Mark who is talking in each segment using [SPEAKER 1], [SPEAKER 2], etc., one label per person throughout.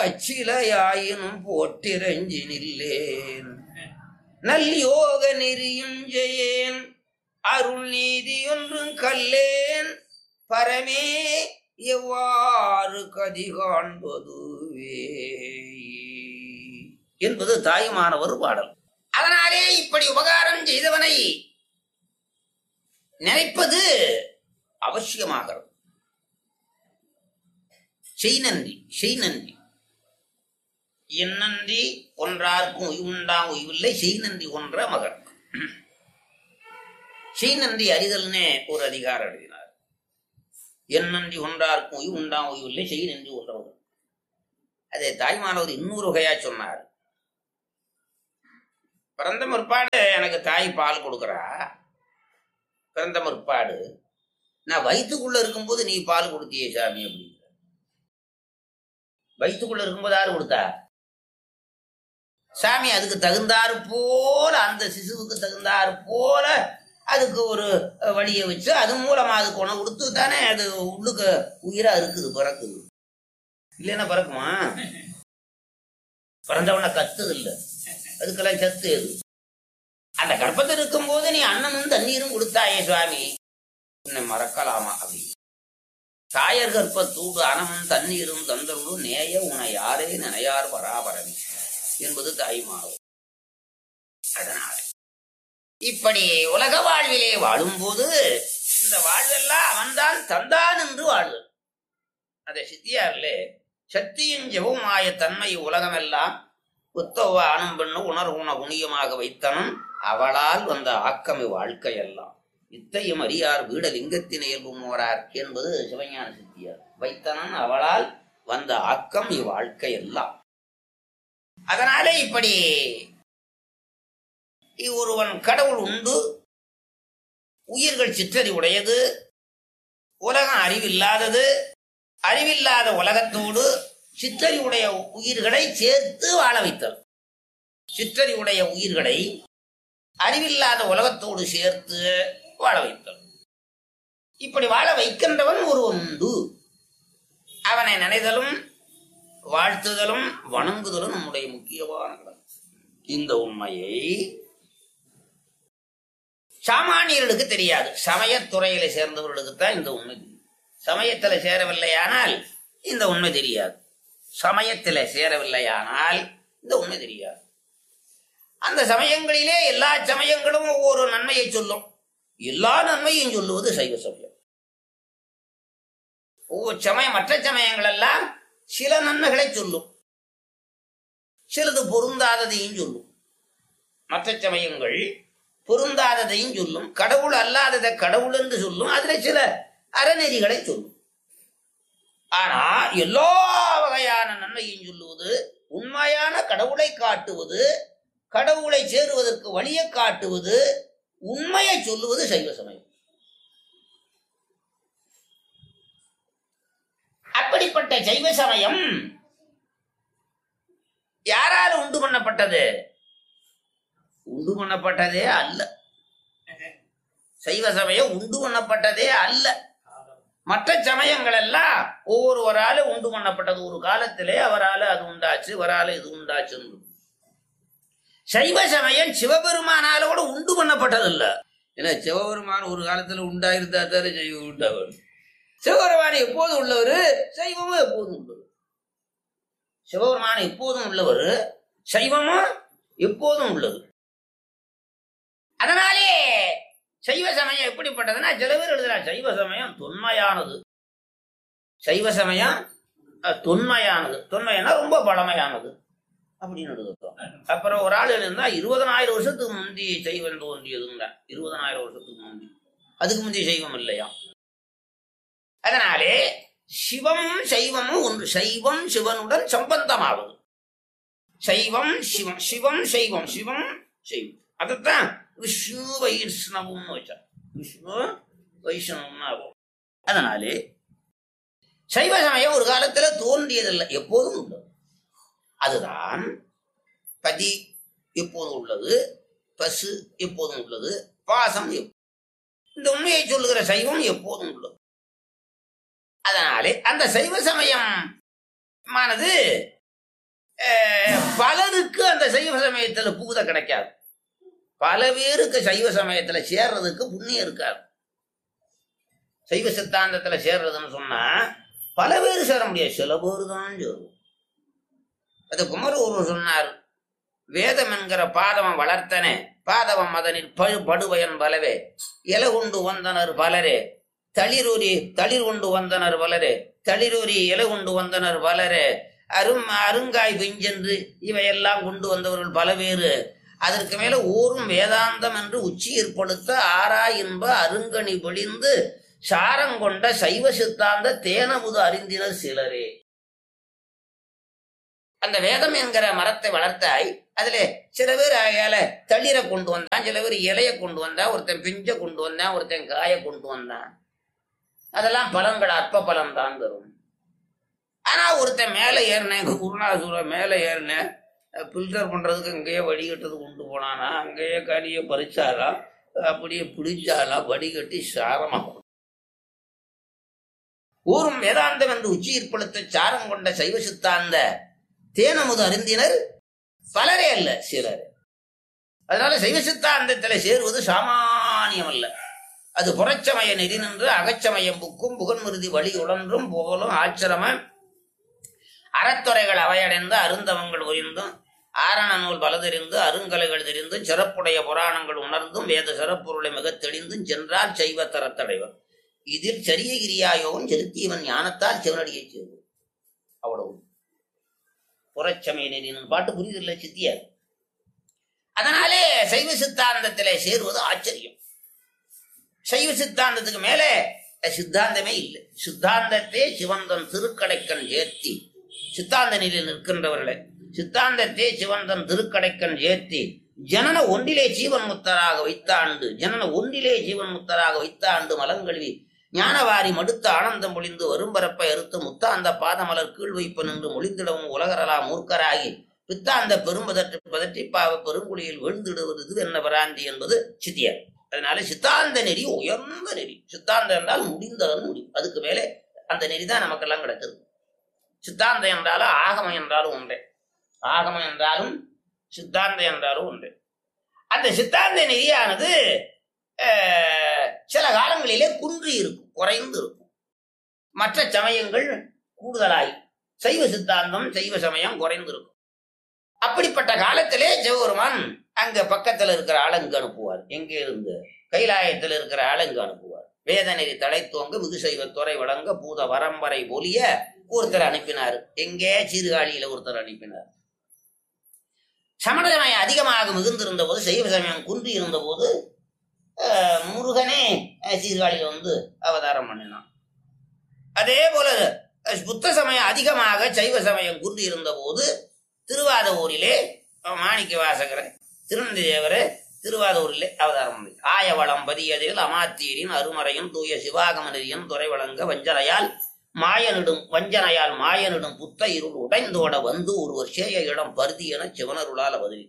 [SPEAKER 1] அச்சிலையாயினும் போட்டிரஞ்சி நில்லேன் நல் யோக நெறியுஞ்செயேன் அருள் நீதி ஒன்றும் கல்லேன் பரமே எவ்வாறு கதி காண்பதுவே என்பது தாயுமானவர் பாடல் அதனாலே இப்படி உபகாரம் செய்தவனை நினைப்பது அவசியமாகிறது செய் நன்றி செய் நன்றி என் நன்றி ஒன்றார்க்கும் உண்டா உய்வில்லை செய் நன்றி ஒன்ற மகன் செய் நன்றி அறிதல்னே ஒரு அதிகாரம் எழுதினார் என் நன்றி ஒன்றார்க்கும் உய்வு உண்டா உய்வில்லை செய் நன்றி ஒன்ற மகன் அதை தாய்மானவர் இன்னொரு வகையா சொன்னார் பிறந்த முற்பாடு எனக்கு தாய் பால் கொடுக்குறா பிறந்த முற்பாடு நான் வயிற்றுக்குள்ள இருக்கும்போது நீ பால் கொடுத்தியே சாமி அப்படிங்கிற வயிற்றுக்குள்ள இருக்கும்போது யாரு கொடுத்தா சாமி அதுக்கு தகுந்தாறு போல அந்த சிசுவுக்கு தகுந்தாறு போல அதுக்கு ஒரு அஹ், வழியை வச்சு அது மூலமா அதுக்கு உணவு கொடுத்து தானே அது உள்ளுக்கு உயிரா இருக்குது பிறக்குது இல்லைன்னா பிறக்குமா பிறந்தவன கத்துது இல்ல அதுக்கெல்லாம் சத்து எது அந்த கர்ப்பத்தில் இருக்கும்போது நீ அன்னமும் தண்ணீரும் கொடுத்தாயே சுவாமி உன்னை மறக்கலாமா அப்படி தாயர் கர்ப்பத்தூடு அனமும் தண்ணீரும் தந்தருடும் நேய உன யாரே நினையார் பராபரவி என்பது தாய்மாவும் அதனால இப்படி உலக வாழ்விலே வாழும்போது இந்த வாழ்வெல்லாம் அவன்தான் தந்தான் என்று வாழ்வு அதை சித்தியாரிலே சக்தியின் ஜெபமாய தன்மை உலகமெல்லாம் உத்தவ ஆணும் பெண்ணு உணர்வுண குணியமாக வைத்தனும் அவளால் வந்த ஆக்கமி வாழ்க்கையெல்லாம் இத்தையும் அறியார் வீடலிங்கத்தின் இயல்பும் ஓரார் என்பது சிவஞான சித்தியார் வைத்தனன் அவளால் வந்த ஆக்கம் இவ்வாழ்க்கை எல்லாம் அதனாலே இப்படி ஒருவன் கடவுள் உண்டு உயிர்கள் சிற்றறி உடையது உலகம் அறிவில்லாதது அறிவில்லாத உலகத்தோடு சிற்றறி உடைய உயிர்களை சேர்த்து வாழ வைத்தல் சிற்றறி உடைய உயிர்களை அறிவில்லாத உலகத்தோடு சேர்த்து வாழ வைத்தல் இப்படி வாழ வைக்கின்றவன் ஒருவன் உண்டு அவனை நினைதலும் வாழ்த்துதலும் வணங்குதலும் நம்முடைய முக்கியமான கடமை இந்த உண்மையை சாமானியர்களுக்கு தெரியாது சமயத்துறையில சேர்ந்தவர்களுக்கு தான் இந்த உண்மை தெரியும் சமயத்துல சேரவில்லையானால் இந்த உண்மை தெரியாது சமயத்துல சேரவில்லையானால் இந்த உண்மை தெரியாது அந்த சமயங்களிலே எல்லா சமயங்களும் ஒவ்வொரு நன்மையை சொல்லும் எல்லா நன்மையும் சொல்லுவது சைவ சமயம் ஒவ்வொரு சமயம் மற்ற சமயங்கள் எல்லாம் சில நன்மைகளை சொல்லும் சிலது பொருந்தாததையும் சொல்லும் மற்ற சமயங்கள் பொருந்தாததையும் சொல்லும் கடவுள் அல்லாததை கடவுள் என்று சொல்லும் அதுல சில அறநெறிகளை சொல்லும் ஆனா எல்லா வகையான நன்மையும் சொல்லுவது உண்மையான கடவுளை காட்டுவது கடவுளை சேருவதற்கு வழியை காட்டுவது உண்மையை சொல்லுவது சைவ சமயம் அப்படிப்பட்ட சைவ சமயம் யாரால் உண்டு பண்ணப்பட்டது உண்டு பண்ணப்பட்டதே அல்ல சைவ சமயம் உண்டு பண்ணப்பட்டதே அல்ல மற்ற சமயங்கள் எல்லாம் ஒவ்வொருவரால உண்டு பண்ணப்பட்டது ஒரு காலத்திலே அவரால் அது உண்டாச்சு அவரால் இது உண்டாச்சு சைவ சமயம் சிவபெருமானால கூட உண்டு பண்ணப்பட்டது இல்ல ஏன்னா சிவபெருமான் ஒரு காலத்துல உண்டாயிருந்தா தானே சைவம் உண்டாவர் சிவபெருமான் எப்போதும் உள்ளவர் சைவமும் எப்போதும் உள்ளவர் சிவபெருமான் எப்போதும் உள்ளவர் சைவமும் எப்போதும் உள்ளது அதனாலே சைவ சமயம் எப்படிப்பட்டதுன்னா சில பேர் எழுதுறாங்க சைவ சமயம் தொன்மையானது சைவ சமயம் அஹ், தொன்மையானது தொன்மையானா ரொம்ப பழமையானது அப்படின்னு எழுதுறோம் அப்புறம் ஒரு ஆள் எழுந்தா இருபதனாயிரம் வருஷத்துக்கு முந்தி சைவம் தோன்றியதுங்க இருபதனாயிரம் வருஷத்துக்கு முந்தி அதுக்கு முந்தி சைவம் இல்லையா அதனாலே சிவமும் சைவமும் ஒன்று சைவம் சிவனுடன் சம்பந்தமாவது சைவம் சிவம் சிவம் சைவம் சிவம் சைவம் அதைத்தான் விஷ்ணு வைஷ்ணவம்னு வச்சார் விஷ்ணு வைஷ்ணவம்னு ஆகும் அதனாலே சைவ சமயம் ஒரு காலத்துல தோன்றியதில்லை எப்போதும் உள்ளது அதுதான் பதி எப்போதும் உள்ளது பசு எப்போதும் உள்ளது பாசம் எப்~ இந்த உண்மையை சொல்லுகிற சைவம் எப்போதும் உள்ளது அதனாலே அந்த சைவ சமயம் ஆனது அஹ், பலருக்கு அந்த சைவ சமயத்துல புகுத கிடைக்காது பல பேருக்கு சைவ சமயத்துல சேர்றதுக்கு புண்ணியம் இருக்காது சைவ சித்தாந்தத்துல சேர்றதுன்னு சொன்னா பல பேர் சேர முடியாது சில பேர் தான் சேரும் அது குமரூர் சொன்னார் வேதம் என்கிற பாதவம் வளர்த்தனே பாதவம் அதனில் பழு படுவயன் பலவே இல கொண்டு வந்தனர் பலரே தளிரூரி தளிர் கொண்டு வந்தனர் பலரே தளிரூரி இலை கொண்டு வந்தனர் பலரே அரும் அருங்காய் பெஞ்சென்று இவையெல்லாம் கொண்டு வந்தவர்கள் பல பேரு அதற்கு மேல ஊரும் வேதாந்தம் என்று உச்சி ஏற்படுத்த ஆரா இன்ப அருங்கனி பொழிந்து சாரங்கொண்ட சைவ சித்தாந்த தேனமுது அறிந்தினர் சிலரே அந்த வேதம் என்கிற மரத்தை வளர்த்தாய் அதுல சில பேர் அயால தளிரை கொண்டு வந்தான் சில பேர் இலைய கொண்டு வந்தான் ஒருத்தன் பிஞ்ச கொண்டு வந்தான் ஒருத்தன் காய கொண்டு வந்தான் அதெல்லாம் பலன்கள் அற்ப பலன் தான் தரும் ஆனா ஒருத்தன் மேலே ஏறினேன் குருநாசூர மேலே ஏறினேன் ஃபில்டர் பண்றதுக்கு இங்கேயே வடிகட்டுறது கொண்டு போனானா அங்கேயே கனியை பறிச்சாலாம் அப்படியே பிடிச்சாலாம் வடிகட்டி சாரமாகும் ஊரும் வேதாந்தம் என்று உச்சி ஏற்படுத்த சாரம் கொண்ட சைவ சித்தாந்த தேனமுது அறிந்தினர் பலரே அல்ல சிலர் அதனால சைவ சித்தாந்தத்துல சேருவது சாமானியம் அல்ல அது புறச்சமய நெறி நின்று அகச்சமயம் புக்கும் புகன்மிருதி வழி உழன்றும் போலும் ஆச்சிரம அறத்துறைகள் அவையடைந்து அருந்தவங்கள் உரிந்தும் ஆரண நூல் பல தெரிந்து அருங்கலைகள் தெரிந்தும் சிறப்புடைய புராணங்கள் உணர்ந்தும் வேத சிறப்பொருளை மிகத் தெளிந்தும் சென்றால் செய்வ தரத்தடைவர் இதில் சரிய கிரியாயோகம் செலுத்தியவன் ஞானத்தால் சிவனடியை செய்வோம் அவ்வளவு புறச்சமய நெறியின் பாட்டு புரியுதில்லை சித்தியார் அதனாலே சைவ சித்தாந்தத்திலே சேருவது ஆச்சரியம் சைவ சித்தாந்தத்துக்கு மேலே சித்தாந்தமே இல்லை சித்தாந்தத்தே சிவந்தன் திருக்கடைக்கன் ஏத்தி சித்தாந்த நிலையில் நிற்கின்றவர்களே சித்தாந்தத்தே சிவந்தன் திருக்கடைக்கன் ஏத்தி ஜனன ஒன்றிலே ஜீவன் முத்தராக வைத்தாண்டு ஜனன ஒன்றிலே ஜீவன் முத்தராக வைத்தாண்டு மலங்கழுவி ஞானவாரி மடுத்த ஆனந்தம் பொழிந்து வரும்பரப்பை அறுத்து முத்தாந்த பாதமலர் கீழ் வைப்பு நின்று மொழிந்திடவும் உலகரலா மூர்க்கராகி பித்தாந்த பெரும்பதற்று பதற்றிப்பாவ பெருங்குழியில் வீழ்ந்திடுவது இது என்ன பிராந்தி என்பது சித்தியர் அதனால சித்தாந்த நெறி உயர்ந்த நெறி சித்தாந்தம் என்றால் முடிந்ததன் முடி அதுக்கு மேலே அந்த நெறி தான் நமக்கெல்லாம் கிடைச்சது சித்தாந்தம் என்றாலும் ஆகமம் என்றாலும் ஒன்றே ஆகமம் என்றாலும் சித்தாந்தம் என்றாலும் ஒன்றே அந்த சித்தாந்த நெறியானது அஹ், சில காலங்களிலே குன்றி இருக்கும் குறைந்து இருக்கும் மற்ற சமயங்கள் கூடுதலாய் சைவ சித்தாந்தம் சைவ சமயம் குறைந்து இருக்கும் அப்படிப்பட்ட காலத்திலே சிவபெருமான் அங்க பக்கத்துல இருக்கிற ஆளை இங்க அனுப்புவார் எங்க இருந்து கைலாயத்தில் இருக்கிற ஆளை இங்க அனுப்புவார் வேதநெறி தழைத்தோங்க மிகுசைவ துறை வழங்க பூத வரம்பரை ஒலிய ஒருத்தர் அனுப்பினார் எங்கே சீர்காழியில ஒருத்தர் அனுப்பினார் சமண சமயம் அதிகமாக மிகுந்திருந்த போது சைவ சமயம் குன்றி இருந்த போது அஹ், முருகனே அஹ், சீர்காழியில வந்து அவதாரம் பண்ணினான் அதே போல அஹ், புத்த சமயம் அதிகமாக சைவ சமயம் குன்றி இருந்த போது திருவாதூரிலே மாணிக்க வாசகர் திருநந்தி தேவரே திருவாதூரிலே அவதாரம் பண்ணி ஆயவளம் பதியதில் அமாத்தியரின் அருமறையும் தூய சிவாகம நெறியன் துறை வழங்க வஞ்சனையால் மாயனிடும் வஞ்சனையால் மாயனிடும் புத்த இருள் உடைந்தோட வந்து ஒருவர் சேய இடம் பருதி என சிவனருளால் அவதரி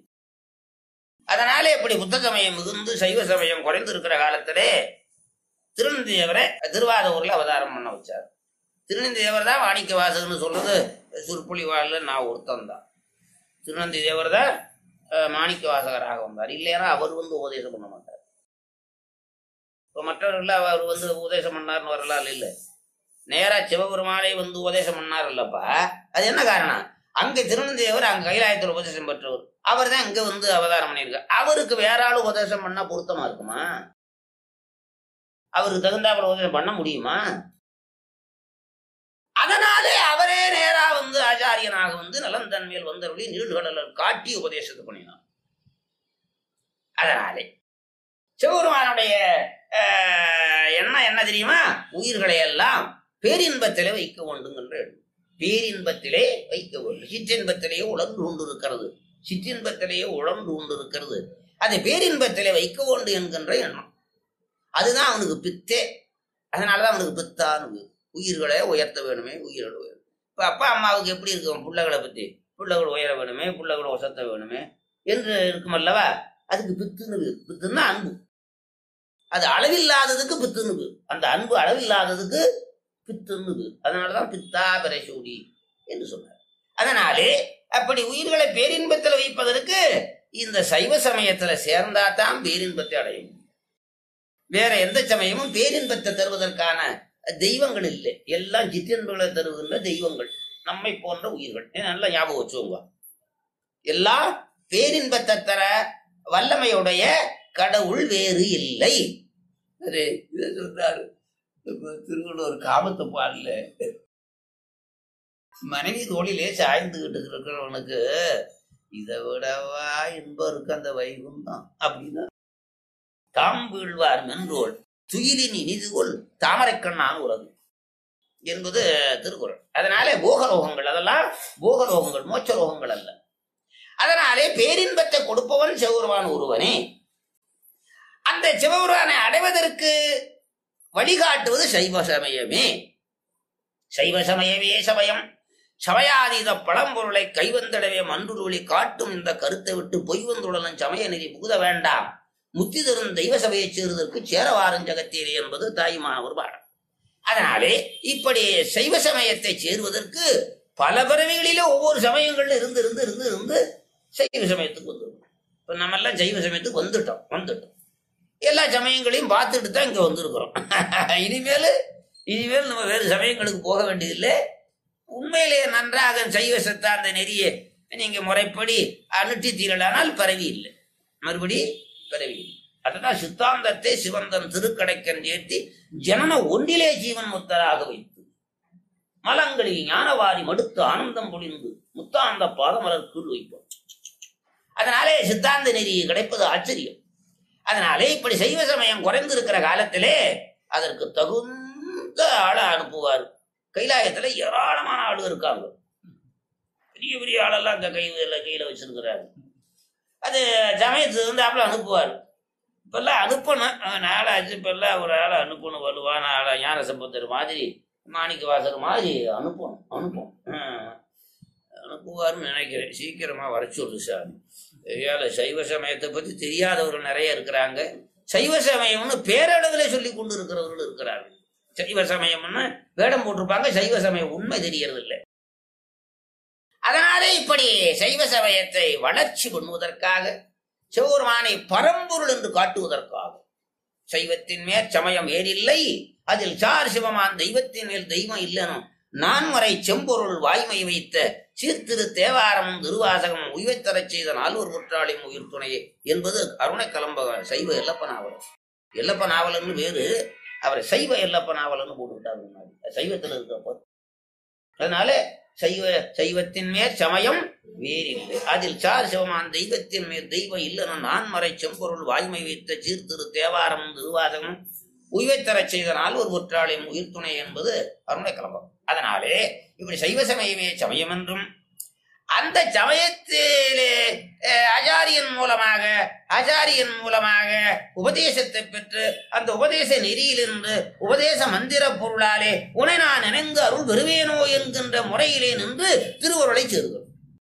[SPEAKER 1] அதனாலே இப்படி புத்த சமயம் மிகுந்து சைவ சமயம் குறைந்து இருக்கிற காலத்திலே திருநந்தி தேவரை திருவாதூர்ல அவதாரம் பண்ண வச்சார் திருநந்தி தேவர் தான் வாணிக்க வாசகர்னு சொல்றது சுருப்புலி வாழ்ல நான் ஒருத்தன் தான் திருநந்தி தேவர் தான் அஹ், மாணிக்க வாசகராக வந்தார் இல்லைன்னா அவர் வந்து உபதேசம் பண்ண மாட்டார் இப்போ மற்றவர்கள் அவர் வந்து உபதேசம் பண்ணார்னு வரலாறு இல்லை நேரா சிவபெருமானை வந்து உபதேசம் பண்ணார் இல்லப்பா அது என்ன காரணம் அங்க திருநந்தேவர் அங்க கைலாயத்தில் உபதேசம் பெற்றவர் அவர் தான் இங்க வந்து அவதாரம் பண்ணியிருக்கார் அவருக்கு வேற ஆள் உபதேசம் பண்ணா பொருத்தமா இருக்குமா அவருக்கு தகுந்தாப்புல உபதேசம் பண்ண முடியுமா அதனாலே அவரே நேரா வந்து ஆச்சாரியனாக வந்து நலந்தன்மையில் வந்தவர்களி நீழ்கடலர் காட்டி உபதேசத்தை பண்ணினார் அதனாலே சிவபெருமானுடைய ஆஹ், எண்ணம் என்ன தெரியுமா உயிர்களை எல்லாம் பேரின்பத்திலே வைக்க வேண்டுங்கின்ற எண்ணம். பேரின்பத்திலே வைக்க வேண்டும் சிற்றின்பத்திலேயே உழந்து கொண்டிருக்கிறது சிற்றின்பத்திலேயே உழந்து கொண்டிருக்கிறது அது பேரின்பத்திலே வைக்க வேண்டும் என்கின்ற எண்ணம் அதுதான் அவனுக்கு பித்தே அதனாலதான் அவனுக்கு பித்தான்னு பேர். உயிர்களை உயர்த்த வேணுமே உயிரோட உயரும் இப்ப அப்பா அம்மாவுக்கு எப்படி இருக்கும் பிள்ளைகளை பத்தி பிள்ளைகள் உயர வேணுமே பிள்ளைகளை உசத்த வேணுமே என்று இருக்கும் அல்லவா அதுக்கு பித்துன்னு பேர். பித்துன்னா அன்பு அது அளவில்லாததுக்கு பித்துன்னு பேர். அந்த அன்பு அளவில்லாததுக்கு பித்துன்னு பேர். அதனாலதான் பித்தா பிரசூடி என்று சொன்னார் அதனாலே அப்படி உயிர்களை பேரின்பத்தில் வைப்பதற்கு இந்த சைவ சமயத்துல சேர்ந்தா தான் பேரின்பத்தை அடையும் வேற எந்த சமயமும் பேரின்பத்தை தருவதற்கான தெய்வங்கள் இல்லை எல்லாம் சிற்றின்பங்களை தருகின்ற தெய்வங்கள் நம்மை போன்ற உயிர்கள் இதை நல்லா ஞாபகம் வச்சுக்கோங்க எல்லாம் பேரின்பத்தை தர வல்லமையுடைய கடவுள் வேறு இல்லை சரி, இதை சொல்றாரு இப்ப திருவள்ளுவர் காமத்து பாடல மனைவி தோளிலே சாய்ந்துகிட்டு இருக்கிறவனுக்கு இதை விடவா இன்பம் இருக்கு அந்த வைகுந்தம் அப்படின்னா தாம் வீழ்வார் மென்றோள் துயிலின் இனிதுகொள் தாமரைக்கண்ணான் உலகு என்பது திருக்குறள் அதனாலே போகரோகங்கள் அதெல்லாம் போகரோகங்கள் மோட்சரோகங்கள் அல்ல அதனாலே பேரின்பத்தை கொடுப்பவன் சிவபெருமான் ஒருவனே அந்த சிவபெருமானை அடைவதற்கு வழிகாட்டுவது சைவ சமயமே சைவ சமயமே சமயம் சமயாதீத பழம்பொருளை கைவந்தடவே மன்றுருளி காட்டும் இந்த கருத்தை விட்டு பொய் வந்துடலும் சமய நெறி புகுத வேண்டாம் முத்தி தரும் தெய்வ சபையைச் சேருவதற்கு சேரவாரும் ஜகத்தீரே என்பது தாய்மானவர் பாடம் அதனாலே இப்படி சைவ சமயத்தை சேருவதற்கு பல பிறவிகளிலே ஒவ்வொரு சமயங்கள்ல இருந்து இருந்து இருந்து இருந்து சைவ சமயத்துக்கு வந்துடும் இப்ப நம்ம எல்லாம் சைவ சமயத்துக்கு வந்துட்டோம் வந்துட்டோம் எல்லா சமயங்களையும் பார்த்துட்டு தான் இங்க வந்திருக்கிறோம் இனிமேல் இனிமேல் நம்ம வேறு சமயங்களுக்கு போக வேண்டியதில்லை உண்மையிலேயே நன்றாக சைவ சித்தாந்த நெறிய நீங்க முறைப்படி அனுஷ்டித்தீர்களானால் பரவி இல்லை மறுபடி பரவி இல்லை அதுதான் சித்தாந்தத்தை சிவந்தன் திருக்கடைக்கன் சேர்த்தி ஜனன ஒன்றிலே ஜீவன் முத்தராக வைத்து மலங்களில் ஞானவாரி மடுத்து ஆனந்தம் பொழிந்து முத்தாந்த பாதமலர்க்குள் வைப்போம் அதனாலே சித்தாந்த நெறி கிடைப்பது ஆச்சரியம் அதனாலே இப்படி சைவ சமயம் குறைந்திருக்கிற காலத்திலே அதற்கு தகுந்த ஆளை அனுப்புவார் கைலாயத்துல ஏராளமான ஆளு இருக்காங்க பெரிய பெரிய ஆளெல்லாம் அந்த கையில கையில வச்சிருக்கிறாரு அது சமயத்துக்கு வந்து அப்படி அனுப்புவார் இப்பெல்லாம் அனுப்பணும் அஹ் நாளாச்சு இப்பெல்லாம் ஒரு ஆளை அனுப்பணும் வலுவான ஆளை ஞான சம்பந்தர் மாதிரி மாணிக்க வாசர் மாதிரி அனுப்பணும் அனுப்பணும் அஹ் அனுப்புவார்னு நினைக்கிறேன் சீக்கிரமா வர சொல்லு சாமி ஏழை சைவ சமயத்தை பத்தி தெரியாதவர்கள் நிறைய இருக்கிறாங்க சைவ சமயம்னு பேரளவில் சொல்லி கொண்டு இருக்கிறவர்கள் இருக்கிறார்கள் சைவ சமயம்னு வேடம் போட்டிருப்பாங்க சைவ சமயம் உண்மை தெரியறது இல்லை அதனாலே இப்படி சைவ சமயத்தை வளர்ச்சி பண்ணுவதற்காக சிவபெருமானை பரம்பொருள் என்று காட்டுவதற்காக சைவத்தின் மேற் சமயம் வேறில்லை அதில் சார் சிவமான் தெய்வத்தின் மேல் தெய்வம் இல்லனும் நான்மறை செம்பொருள் வாய்மை வைத்த சீர்திரு தேவாரமும் திருவாசகமும் உய்வைத்தரச் செய்த நால்வர் குற்றாளியும் உயிர் துணையே என்பது அருணை கலம்பக சைவ எல்லப்ப நாவலர் எல்லப்ப நாவலர்னு வேறு அவரை சைவ எல்லப்ப நாவலர்னு போட்டுக்கிட்டாரு முன்னாடி சைவத்தில் இருக்கப்போ அதனால சைவ சைவத்தின் மேற் சமயம் வேறில்லை அதில் சார் சிவமான் தெய்வத்தின் மேல் தெய்வம் இல்லைன்னு நான்மறை செம்பொருள் வாய்மை வைத்த சீர்திரு தேவாரமும் திருவாதமும் உய்வைத்தரச் செய்த நால்வர் ஒற்றாளையும் உயிர் துணை என்பது அருணை கலம்பம் அதனாலே இப்படி சைவ சமயமே சமயம் என்றும் அந்த சமயத்திலே அஹ், ஆச்சாரியன் மூலமாக ஆச்சாரியன் மூலமாக உபதேசத்தை பெற்று அந்த உபதேச நெறியிலிருந்து உபதேச மந்திர பொருளாலே உனை நான் நினைந்து அருள் பெறுவேனோ என்கின்ற முறையிலே நின்று திருவருளை சேருகிறோம்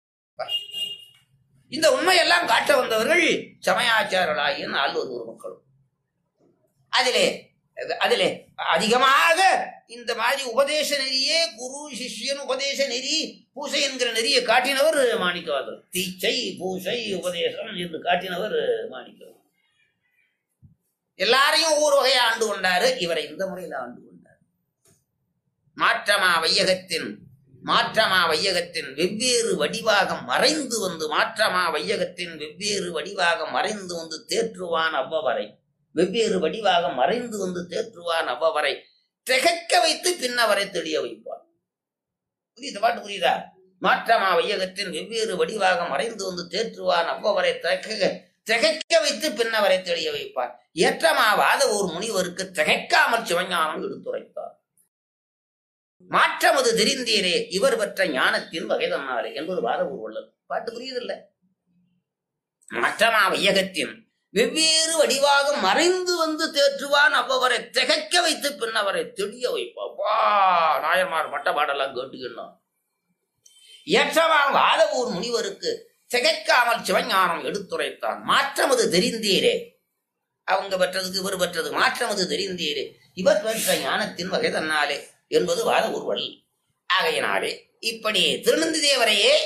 [SPEAKER 1] இந்த உண்மையெல்லாம் காட்ட வந்தவர்கள் சமயாச்சாரர்களாகிய நால்வர் ஒரு மக்களும் அதிலே அதிலே அதிகமாக இந்த மாதிரி உபதேச நெறியே குரு சிஷ்யன் உபதேச நெறி பூசை என்கிற நெறியை காட்டினவர் மாணிக்கவாதர் தீச்சை பூசை உபதேசம் என்று காட்டினவர் மாணிக்கவாதர் எல்லாரையும் ஒவ்வொரு வகையா ஆண்டு கொண்டாரு இவரை இந்த முறையில் ஆண்டு கொண்டார் மாற்றமா வையகத்தின் மாற்றமா வையகத்தின் வெவ்வேறு வடிவாக மறைந்து வந்து மாற்றமா வையகத்தின் வெவ்வேறு வடிவாக மறைந்து வந்து தேற்றுவான் அவ்வவரை வெவ்வேறு வடிவாக மறைந்து வந்து தேற்றுவான் அவ்வவரை திகைக்க வைத்து பின்னவரை தெளிய வைப்பான் புரியுது பாட்டு புரியுதா மாற்றமா வையகத்தின் வெவ்வேறு வடிவாக மறைந்து வந்து தேற்றுவான் அவ்வவரை திகைக்க திகைக்க வைத்து பின்னவரை தெளிய வைப்பார் ஏற்றமாவாத ஒரு முனிவருக்கு திகைக்காமல் சிவஞானம் எடுத்துரைத்தார் மாற்றமது தெரிந்தீரே இவர் பெற்ற ஞானத்தின் வகை தன்னாரே என்பது வாத உள்ளது பாட்டு புரியுதில்லை மாற்றமா வையகத்தின் வெவ்வேறு வடிவாக மறைந்து வந்து தேற்றுவான் அவ்வவரை திகைக்க வைத்து பின் அவரை தெளிய வைப்பான் வா நாயன்மார் பட்ட பாடெல்லாம் கேட்டுக்கணும் ஏற்றமாக வாதவூர் முனிவருக்கு திகைக்காமல் சிவஞானம் எடுத்துரைத்தான் மாற்றமது தெரிந்தீரே அவங்க பெற்றதுக்கு இவர் பெற்றது மாற்றமது தெரிந்தீரே இவர் பெற்ற ஞானத்தின் வகை தன்னாலே என்பது வாத உருவல் ஆகையினாலே இப்படி திருநந்தி தேவரையே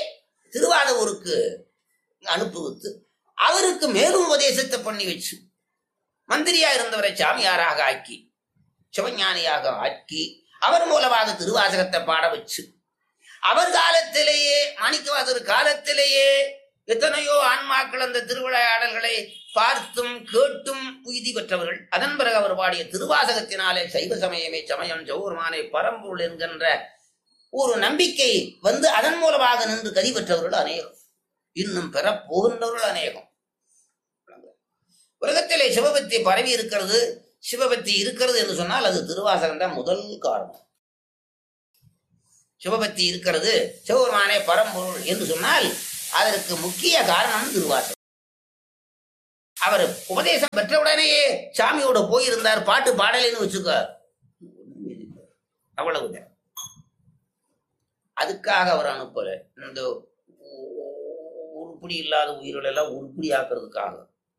[SPEAKER 1] திருவாதூருக்கு அனுப்புவித்து அவருக்கு மேலும் உபதேசத்தை பண்ணி வச்சு மந்திரியா இருந்தவரை சாமியாராக ஆக்கி சிவஞானியாக ஆக்கி அவர் மூலமாக திருவாசகத்தை பாட வச்சு அவர் காலத்திலேயே மாணிக்கவாசர் காலத்திலேயே எத்தனையோ ஆன்மாக்கள் அந்த திருவிளையாடல்களை பார்த்தும் கேட்டும் உய்தி பெற்றவர்கள் அதன் பிறகு அவர் பாடிய திருவாசகத்தினாலே சைவ சமயமே சமயம் ஜௌர்மானை பரம்பொருள் என்கின்ற ஒரு நம்பிக்கை வந்து அதன் மூலமாக நின்று கதி பெற்றவர்கள் அநேகம் இன்னும் பெற போகின்றவர்கள் அநேகம் உலகத்திலே சிவபக்தி பரவி இருக்கிறது சிவபக்தி இருக்கிறது என்று சொன்னால் அது திருவாசகம் தான் முதல் காரணம் சிவபக்தி இருக்கிறது சிவபெருமானே பரம்பொருள் என்று சொன்னால் அதற்கு முக்கிய காரணம் திருவாசகம் அவர் உபதேசம் பெற்றவுடனேயே சாமியோட போயிருந்தார் பாட்டு பாடலைன்னு வச்சுக்க அவ்வளவுதான் அதுக்காக அவர் அனுப்பல இந்த உருப்படி இல்லாத உயிர்கள் எல்லாம் உருப்படி ஆக்குறதுக்காக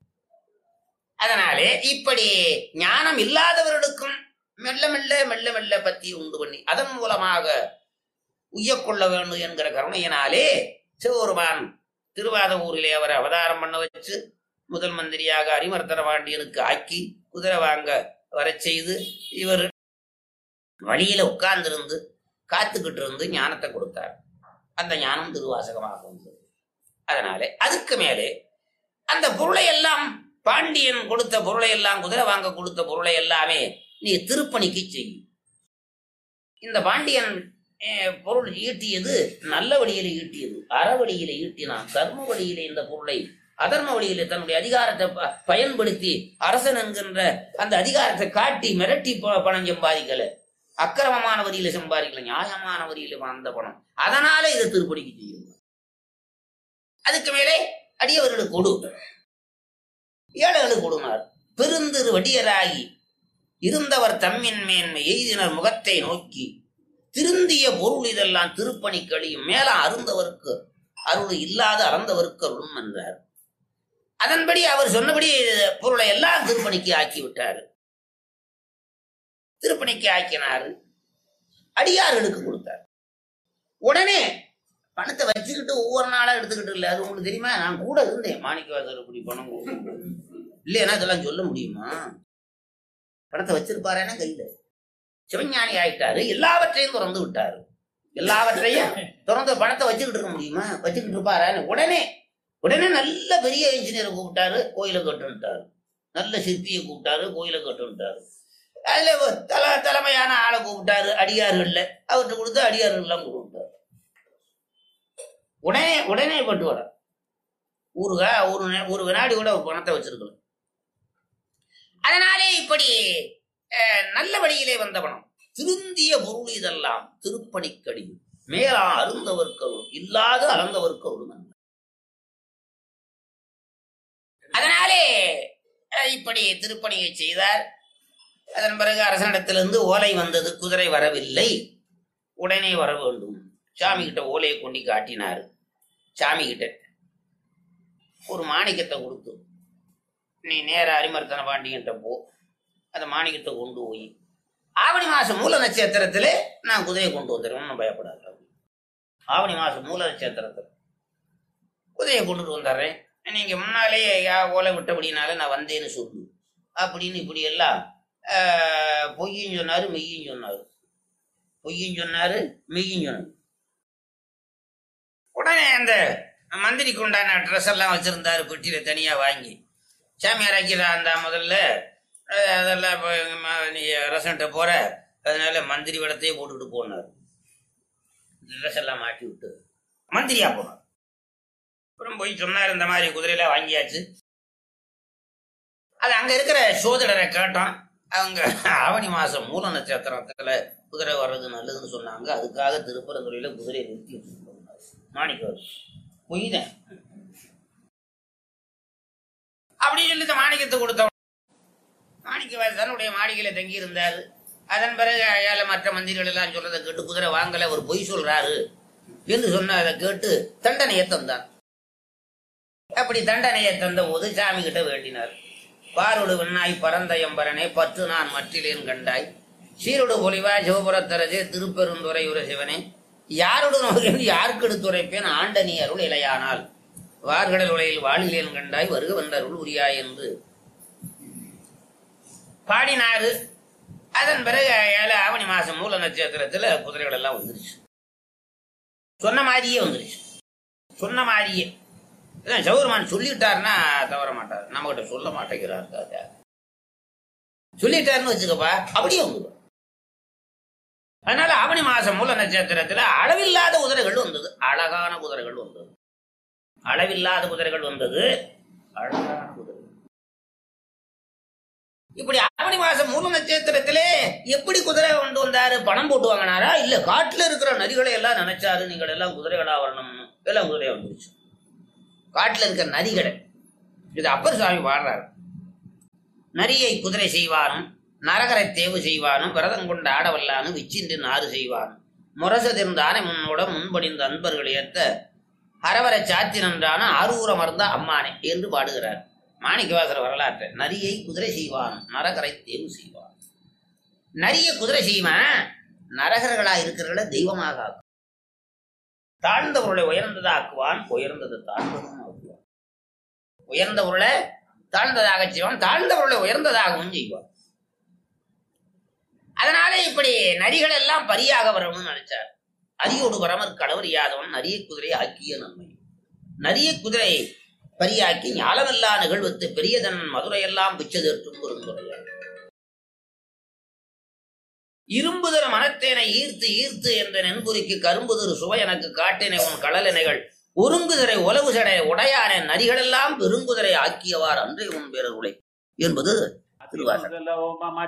[SPEAKER 1] அதனாலே இப்படி ஞானம் இல்லாதவர்களுக்கும் மெல்ல மெல்ல மெல்ல மெல்ல பத்தி உண்டு பண்ணி அதன் மூலமாக உய்யக்கொள்ள வேண்டும் என்கிற கருணையினாலே சிவபெருமான் திருவாத ஊரிலே அவரை அவதாரம் பண்ண வச்சு முதல் மந்திரியாக அரிமர்த்தன பாண்டியனுக்கு ஆக்கி குதிரை வாங்க வரச் செய்து இவர் வழியில உட்கார்ந்திருந்து காத்துக்கிட்டு இருந்து ஞானத்தை கொடுத்தார் அந்த ஞானம் திருவாசகமாக வந்தது அதனாலே அதுக்கு மேலே அந்த பொருளை எல்லாம் பாண்டியன் கொடுத்த பொருளை எல்லாம் குதிரை வாங்க கொடுத்த பொருளை எல்லாமே நீ திருப்பணிக்கு செய் இந்த பாண்டியன் அஹ், பொருள் ஈட்டியது நல்ல வழியில ஈட்டியது அறவழியில ஈட்டினான் கர்ம வழியில இந்த பொருளை அதர்ம வழியில தன்னுடைய அதிகாரத்தை ப- பயன்படுத்தி அரசன் என்கின்ற அந்த அதிகாரத்தை காட்டி மிரட்டி ப- பணம் சம்பாதிக்கல அக்கிரமமான வரியில சம்பாதிக்கல நியாயமான வரியில வந்த பணம் அதனால இதை திருப்பணிக்கு செய்யும் அதுக்கு மேலே அடியவர்களுக்கு கொடு ஏழைகளுக்கு கொடுனார் பெருந்திரு வடியராகி இருந்தவர் தம்மின் மேன்மை எய்தினர் முகத்தை நோக்கி திருந்திய பொருள் இதெல்லாம் திருப்பணி கழியும் மேல அருந்தவருக்கு அருள் இல்லாத அறந்தவருக்கு அருளும் என்றார் அதன்படி அவர் சொன்னபடி பொருளை எல்லாம் திருப்பணிக்கு ஆக்கி விட்டார் திருப்பணிக்கு ஆக்கினார் அடியார்களுக்கு கொடுத்தார் உடனே பணத்தை வச்சுக்கிட்டு ஒவ்வொரு நாளா எடுத்துக்கிட்டு இல்லை அது உங்களுக்கு தெரியுமா நான் கூட இருந்தேன் மாணிக்கவாசர் இப்படி பணம் கொடுக்கும் இல்லைன்னா இதெல்லாம் சொல்ல முடியுமா பணத்தை வச்சிருப்பாரேன்னா கையில சிவஞானி ஆயிட்டாரு எல்லாவற்றையும் திறந்து விட்டாரு எல்லாவற்றையும் திறந்து பணத்தை வச்சுக்கிட்டு இருக்க முடியுமா வச்சுக்கிட்டு இருப்பாரான்னு உடனே உடனே நல்ல பெரிய இன்ஜினியரை கூப்பிட்டாரு கோயிலை கட்டுன்ட்டாரு நல்ல சிற்பியை கூப்பிட்டாரு கோயிலை கட்டுன்ட்டாரு அதுல ஒரு தல தலைமையான ஆளை கூப்பிட்டாரு அடியார்கள்ல அவர்கிட்ட கொடுத்து அடியார்கள் எல்லாம் கூப்பிட்டாரு உடனே உடனே பட்டு வர ஊருகா ஒரு நே- ஒரு வினாடி கூட ஒரு பணத்தை வச்சிருக்கல அதனாலே இப்படி அஹ், நல்ல வழியிலே வந்த பணம் திருந்திய பொருள் இதெல்லாம் திருப்பணிக்கடி மேலா அருந்தவர்க்கருள் இல்லாத அறந்தவர்க்கருள் நன்மை. அதனாலே அஹ், இப்படி திருப்பணியை செய்தார் அதன் பிறகு அரசனிடத்திலிருந்து ஓலை வந்தது குதிரை வரவில்லை உடனே வர வேண்டும் சாமி கிட்ட ஓலையை கொண்டு காட்டினார் சாமி கிட்ட ஒரு மாணிக்கத்தை கொடுத்து நீ நேர அரிமர்த்தன பாண்டியன்ட்ட போ அந்த மாணிக்கத்தை கொண்டு போய் ஆவணி மாசம் மூல நட்சத்திரத்துல நான் குதிரையை கொண்டு வந்துடுறேன் ஒன்றும் பயப்படாது ஆவணி மாசம் மூல நட்சத்திரத்துல குதிரையை கொண்டுட்டு வந்துடுறேன் நீங்க முன்னாலேயே யா ஓலை விட்டபடினால நான் வந்தேன்னு சொல்லு அப்படின்னு இப்படி எல்லாம் ஆஹ், பொய்யும் சொன்னாரு மெய்யும் சொன்னாரு பொய்யும் சொன்னாரு மெய்யும் சொன்னாரு உடனே அந்த மந்திரிக்கு உண்டான ட்ரெஸ் எல்லாம் வச்சிருந்தாரு பெட்டியில தனியா வாங்கி சாமியார் ஆக்கிடா அந்த முதல்ல அஹ், அதெல்லாம் இப்போ ம- நீ ரசன்ட்ட போற அதனால மந்திரி விடத்தையே போட்டுக்கிட்டு போனார் ட்ரெஸ் எல்லாம் மாட்டி விட்டு மந்திரியா போனார் அப்புறம் போய் சொன்னார் இந்த மாதிரி குதிரையெல்லாம் வாங்கியாச்சு அது அங்க இருக்கிற சோதரரை கேட்டோம் அவங்க ஆவணி மாசம் மூல நட்சத்திரத்துல குதிரை வர்றது நல்லதுன்னு சொன்னாங்க அதுக்காக திருப்பரங்குறையில குதிரையை நிறுத்தி வச்சிருக்கோம் மாணிக்கம் பொய்தான் அப்படின்னு சொல்லி இந்த மாணிக்கத்தை கொடுத்தவன் மாணிக்க தன்னுடைய மாளிகையில தங்கி இருந்தாரு அதன் பிறகு அயால மற்ற மந்திரிகள் எல்லாம் சொல்றதை கேட்டு குதிரை வாங்கல ஒரு பொய் சொல்றாரு என்று சொன்ன அதை கேட்டு தண்டனையை தந்தான் அப்படி தண்டனையை தந்த போது சாமி கிட்ட வேண்டினார் பாரோடு விண்ணாய் பரந்த எம்பரனே பற்று நான் மற்றிலேன் கண்டாய் சீரோடு பொலிவா சிவபுரத்தரசே திருப்பெருந்துறையுர சிவனே யாருடன் நோக்கி யாருக்கு எடுத்துரைப்பேன் ஆண்டனி அருள் இலையானால் வார்கடல் உலையில் வாழிலேன் கண்டாய் வருக வந்த அருள் உரியாய் என்று பாடினாரு அதன் பிறகு ஏழு ஆவணி மாசம் மூல நட்சத்திரத்துல குதிரைகள் எல்லாம் வந்துருச்சு சொன்ன மாதிரியே வந்துருச்சு சொன்ன மாதிரியே இதான் சௌரமான் சொல்லிட்டாருன்னா தவற மாட்டார் நம்ம கிட்ட சொல்ல மாட்டேங்கிறார் ராஜா. சொல்லிட்டாருன்னு வச்சுக்கப்பா அப்படியே வந்துடும் அதனால ஆவணி மாசம் மூல நட்சத்திரத்துல அளவில்லாத குதிரைகள் வந்தது அழகான குதிரைகள் வந்தது அளவில்லாத குதிரைகள் வந்தது அழகான குதிரைகள் இப்படி ஆவணி மாசம் மூல நட்சத்திரத்திலே எப்படி குதிரை கொண்டு வந்தாரு பணம் போட்டு வாங்கினாரா இல்ல காட்டுல இருக்கிற நரிகளை எல்லாம் நினைச்சாரு நீங்கள் எல்லாம் குதிரைகளா வரணும்னு எல்லாம் குதிரையா வந்துருச்சு காட்டுல இருக்கிற நரிகளை இது அப்பர் சுவாமி பாடுறாரு நரியை குதிரை செய்வானும் நரகரை தேவு செய்வானும் விரதம் கொண்ட ஆடவல்லானும் விச்சின்று நாறு செய்வானும் முரசதிர்ந்தானே முன்னோட முன்படிந்த அன்பர்கள் ஏத்த ஹரவர சாத்தி நன்றான ஆரூர மருந்த அம்மானே என்று பாடுகிறார் மாணிக்கவாசர வரலாற்று நரியை குதிரை செய்வான் நரகரை தேர்வு செய்வான் நரிய குதிரை செய்வான் நரகர்களா இருக்கிறவர்களை தெய்வமாக ஆக்குவான் தாழ்ந்தவர்களை உயர்ந்ததாக்குவான் உயர்ந்தது தாழ்ந்ததும் ஆக்குவான் உயர்ந்தவர்களை தாழ்ந்ததாக செய்வான் தாழ்ந்தவர்களை உயர்ந்ததாகவும் செய்வான் அதனால இப்படி நரிகள் எல்லாம் பரியாக வரணும்னு நினைச்சார் அரியோடு வரமர் கடவர் யாதவன் நரிய குதிரை ஆக்கிய நன்மை நரிய குதிரை பரியாக்கி ஞாலமெல்லா நிகழ்வத்து பெரியதன் மதுரையெல்லாம் பிச்சதேற்றும் பெருந்துரையார் இரும்புதர மனத்தேனை ஈர்த்து ஈர்த்து என்ற நென்புரிக்கு கரும்புதரு சுவை எனக்கு காட்டினை உன் கடலினைகள் ஒருங்குதிரை உலவு சடை உடையானே நரிகளெல்லாம் பெருங்குதிரை ஆக்கியவார் அன்றே உன் பேரருளை என்பது திருவாசகம்
[SPEAKER 2] ம-